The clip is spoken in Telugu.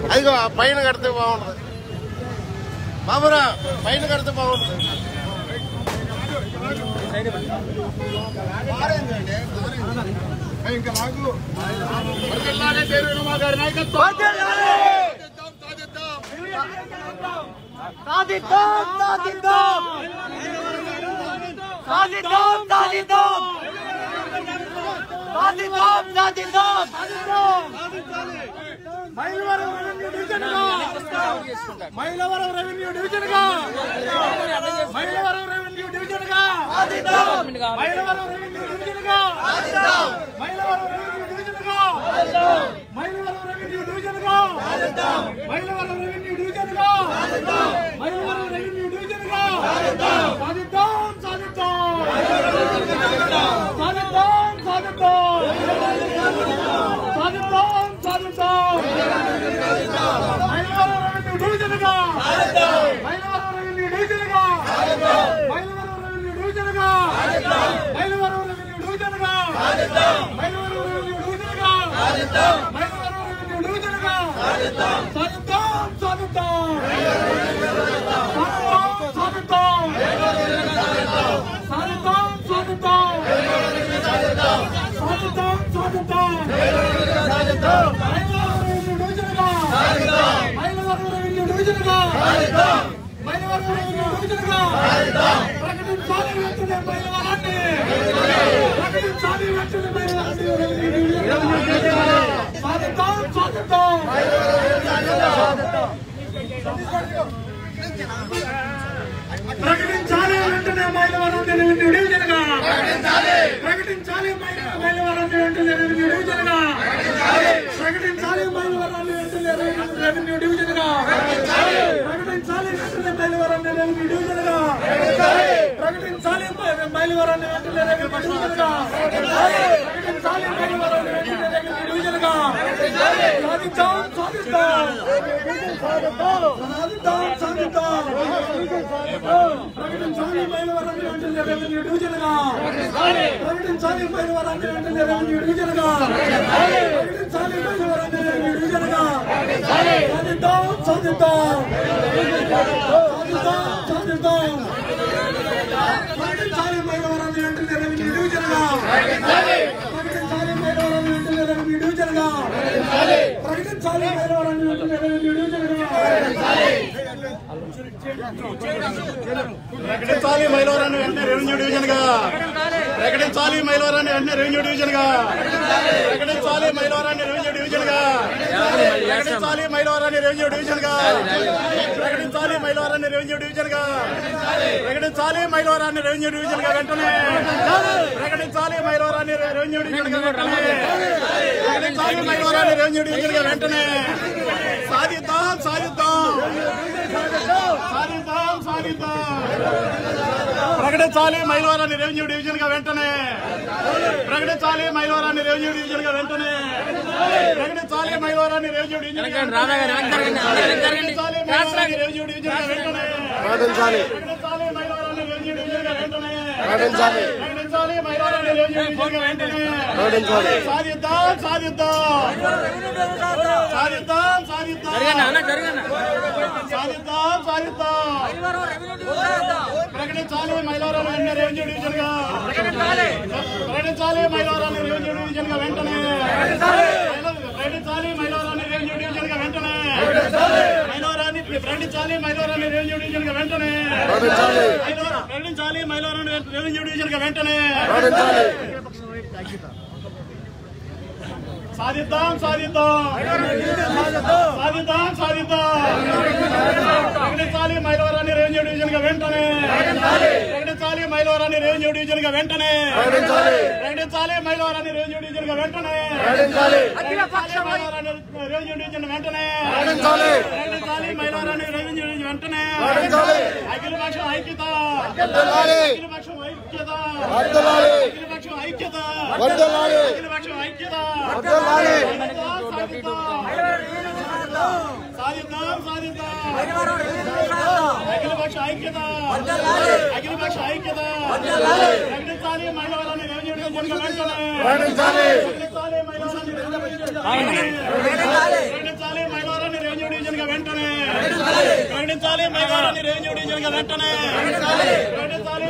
అదిగో ఆ పైన కడితే బాగుంటుంది బాబురా పైన కడితే బాగుంటుంది ఇంకా నాకు సాధిద్దాం సాధిద్దాం సాధిద్దాం సాధిద్దాం సాధిద్దాం సాధిద్దాం మైలవరం రెవెన్యూ డివిజన్ గా మైలవరం రెవెన్యూ డివిజన్ గా మైలవరం రెవెన్యూ డివిజన్ గా మైలవరం రెవెన్యూ డివిజన్ గా మైలవరం రెవెన్యూ డివిజన్ గా మైలవరం రెవెన్యూ డివిజన్ గా మైలవరం రెవెన్యూ డివిజన్ గా మైలవరం రెవెన్యూ డివిజన్ గా సాధిద్దాం సాధిద్దాం సాధిద్దాం సాధిద్దాం సాధిద్దాం సాధిద్దాం మైలవరం రెవెన్యూ డివిజన్ గా మైలవరం రెవెన్యూ డివిజన్ గా మైలవరం రెవెన్యూ డివిజన్ గా మైలవరం రెవెన్యూ డివిజన్ గా మైలవరం రెవెన్యూ డివిజన్ గా మైలవరం రెవెన్యూ డివిజన్ గా సాధిద్దాం సాధిద్దాం సాధిద్దాం సాధిద్దాం సాధిద్దాం సాధిద్దాం సాధిద్దాం సాధిద్దాం మైలవరం రెవెన్యూ డివిజన్ గా మైలవరం రెవెన్యూ డివిజన్ గా మైలవరం రెవెన్యూ డివిజన్ గా ప్రకటించాలి వెంటనే మైలవరాన్ని ప్రకటించాలి వెంటనే మైలవరాన్ని రెవెన్యూ డివిజన్ గా. సాధిద్దాం సాధిద్దాం ప్రకటించాలి వెంటనే మైలవరం రెవెన్యూ డివిజన్ గా ప్రకటించాలి మైల- మైలవరం వెంటనే రెవెన్యూ డివిజన్ గా ప్రకటించాలి మైలవరం వెంటనే రెవెన్యూ డివిజన్ గా ప్రకటించాలి వెంటనే మైలవరం రెవెన్యూ డివిజన్ గా ప్రకటించాలి మై- మైలవరం వెంటనే రెవెన్యూ డివిజన్ గా ప్రకటించాలి మైలవరం వెంటనే రెవెన్యూ డివిజన్ గా సాధిద్దాం సాధిద్దాం సాధిద్దాం సాధిద్దాం ప్రకటించాలి మైలవరం వెంటనే రెవెన్యూ డివిజన్ గా ప్రకటించాలి మైలవరం వెంటనే రెవెన్యూ డివిజన్ గా ప్రకటించాలి మైలవరం రెవెన్యూ డివిజన్ గా సాధిద్దాం సాధిద్దాం సాధిద్దాం సాధిద్దాం ప్రకటించాలి మైలవరం వెంటనే రెవెన్యూ డివిజన్ గా ప్రకటించాలి మైలవరం వెంటనే రెవెన్యూ డివిజన్ గా ప్రకటించాలి మైలవరం వెంటనే రెవెన్యూ డివిజన్ గా ప్రకటించాలి మైలవరాన్ని వెంటనే రెవెన్యూ డివిజన్ గా ప్రకటించాలి మైలవరాన్ని వెంటనే రెవెన్యూ డివిజన్ గా ప్రకటించాలి మైలవరాన్ని రెవెన్యూ డివిజన్ గా ప్రకటించాలి మైలవరాన్ని రెవెన్యూ డివిజన్ గా ప్రకటించాలి మైలవరాన్ని రెవెన్యూ డివిజన్ గా ప్రకటించాలి మైలవరాన్ని రెవెన్యూ డివిజన్ గా వెంటనే ప్రకటించాలి మైలవరాన్ని రెవెన్యూ డివిజన్ గా వెంటనే ప్రకటించాలి మైలవరాన్ని రెవెన్యూ డివిజన్ గా వెంటనే సాధిద్దాం సాధిద్దాం సాధిద్దాం సాధిద్దాం ప్రకటించాలి మైలవరాన్ని రెవెన్యూ డివిజన్ గా వెంటనే ప్రకటించాలి మైలవరాన్ని రెవెన్యూ డివిజన్ గా వెంటనే ప్రకటించాలి మైలవరాన్ని రెవెన్యూ డివిజన్ గా ప్రకటించాలి మైలవరాన్ని రెవెన్యూ డివిజన్ గా వెంటనే ప్రకటించాలి ప్రకటించాలి మైలవరాన్ని రెవెన్యూ డివిజన్ గా వెంటనే ప్రకటించాలి ప్రకటించాలి మైలవరాన్ని రెవెన్యూ డివిజన్ గా వెంటనే ప్రకటించాలి సాధిద్దాం సాధిద్దాం సాధిద్దాం సాధిద్దాం సాధిద్దాం సాధిద్దాం ప్రకటించాలి మైలవరాన్ని వెంటనే రెవెన్యూ డివిజన్ గా ప్రకటించాలి మైలవరాన్ని రెవెన్యూ డివిజన్ గా వెంటనే ప్రకటించాలి మైలవరాన్ని రెవెన్యూ డివిజన్ గా వెంటనే మైలవరాన్ని ప్రకటించాలి మైలవరాన్ని రెవెన్యూ డివిజన్ గా వెంటనే ప్రకటించాలి మైలవరం- ప్రకటించాలి మైలవరాన్ని రెవెన్యూ డివిజన్ గా వెంటనే ప్రకటించాలి సాధిద్దాం సాధిద్దాం సాధిద్దాం సాధిద్దాం ప్రకటించాలి మైలవరాన్ని రెవెన్యూ డివిజన్ గా వెంటనే ప్రకటించాలి మైలవరాన్ని రెవెన్యూ డివిజన్ గా వెంటనే ప్రకటించాలి ప్రకటించాలి మైలవరాన్ని రెవెన్యూ డివిజన్ గా వెంటనే ప్రకటించాలి ప్రకటించాలి మైలవరాన్ని రెవెన్యూ డివిజన్ వెంటనే ప్రకటించాలి ప్రకటించాలి మైలవరాన్ని రెవెన్యూ డివిజన్ వెంటనే ప్రకటించాలి అఖిల పక్షం ఐక్యత వర్ధిల్లాలి అఖిల పక్షం ఐక్యత వర్ధిల్లాలి అఖిల పక్షం ఐక్యత వర్ధిల్లాలి అఖిల పక్షం ఐక్యత వర్ధిల్లాలి సాధిద్దాం సాధిద్దాం అఖిల పక్ష ఐక్యత అఖిల పక్ష ఐక్యత ప్రకటించాలి మహిళలని రెవెన్యూ డివిజన్ వెంటనే ప్రకటించాలి ప్రకటించాలి మహిళలని రెవెన్యూ డివిజన్ వెంటనే. ప్రకటించాలి మహిళలని రెవెన్యూ మైలవరాన్ని రెవెన్యూ డివిజన్ గా వెంటనే ప్రకటించాలి